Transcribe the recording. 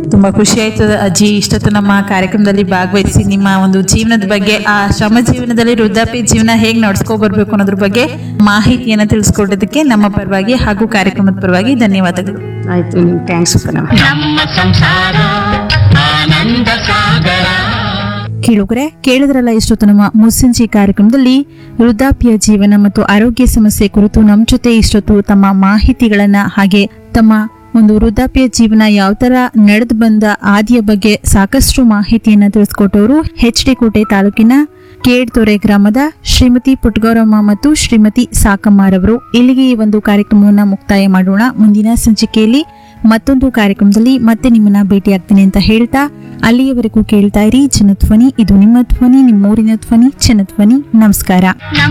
ತುಂಬಾ ಖುಷಿ ಆಯ್ತು ಅಜ್ಜಿ ಇಷ್ಟೊತ್ತು ನಮ್ಮ ಕಾರ್ಯಕ್ರಮದಲ್ಲಿ ಭಾಗವಹಿಸಿ ನಿಮ್ಮ ಒಂದು ಜೀವನದ ಬಗ್ಗೆ ಆ ಶ್ರಮ ಜೀವನದಲ್ಲಿ ವೃದ್ಧಾಪ್ಯ ಜೀವನ ಹೇಗೆ ನಡ್ಸ್ಕೊ ಬರ್ಬೇಕು ಅನ್ನೋದ್ರ ಬಗ್ಗೆ ಮಾಹಿತಿಯನ್ನ ತಿಳಿಸ್ಕೊಡೋದಕ್ಕೆ ನಮ್ಮ ಪರವಾಗಿ ಹಾಗೂ ಕಾರ್ಯಕ್ರಮದ ಪರವಾಗಿ ಧನ್ಯವಾದಗಳು ಆಯ್ತು ನಿಮ್ಗೆ ಥ್ಯಾಂಕ್ಸ್ ಕಣಮ್ಮ ನಮ್ಮ ಸಂಸಾರ ಆನಂದ ಸಾಗರ ಕೇಳುಗರೆ ಕೇಳಿದ್ರಲ್ಲ ಇಷ್ಟೊತ್ತು ನಮ್ಮ ಮುಸ್ಸಂಜಿ ಕಾರ್ಯಕ್ರಮದಲ್ಲಿ ವೃದ್ಧಾಪ್ಯ ಜೀವನ ಮತ್ತು ಆರೋಗ್ಯ ಸಮಸ್ಯೆ ಕುರಿತು ನಮ್ಮ ಜೊತೆ ಇಷ್ಟೊತ್ತು ತಮ್ಮ ಮಾಹಿತಿಗಳನ್ನ ಹಾಗೆ ತಮ್ಮ ಒಂದು ವೃದ್ಧಾಪ್ಯ ಜೀವನ ಯಾವ ತರ ನಡೆದು ಬಂದ ಆದಿಯ ಬಗ್ಗೆ ಸಾಕಷ್ಟು ಮಾಹಿತಿಯನ್ನ ತಿಳಿಸ್ಕೊಟ್ಟವರು ಎಚ್ ಡಿ ಕೋಟೆ ತಾಲೂಕಿನ ಕೇಡ್ತೊರೆ ಗ್ರಾಮದ ಶ್ರೀಮತಿ ಪುಟ್ಗೌರಮ್ಮ ಮತ್ತು ಶ್ರೀಮತಿ ಸಾಕಮ್ಮರವರು ಇಲ್ಲಿಗೆ ಈ ಒಂದು ಕಾರ್ಯಕ್ರಮವನ್ನ ಮುಕ್ತಾಯ ಮಾಡೋಣ ಮುಂದಿನ ಸಂಚಿಕೆಯಲ್ಲಿ ಮತ್ತೊಂದು ಕಾರ್ಯಕ್ರಮದಲ್ಲಿ ಮತ್ತೆ ನಿಮ್ಮನ್ನ ಭೇಟಿಯಾಗ್ತೀನಿ ಅಂತ ಹೇಳ್ತಾ ಅಲ್ಲಿಯವರೆಗೂ ಕೇಳ್ತಾ ಇರಿ ಜನಧ್ವನಿ ಇದು ನಿಮ್ಮ ಧ್ವನಿ ನಿಮ್ಮೂರಿನ ಧ್ವನಿ ಜನಧ್ವನಿ ನಮಸ್ಕಾರ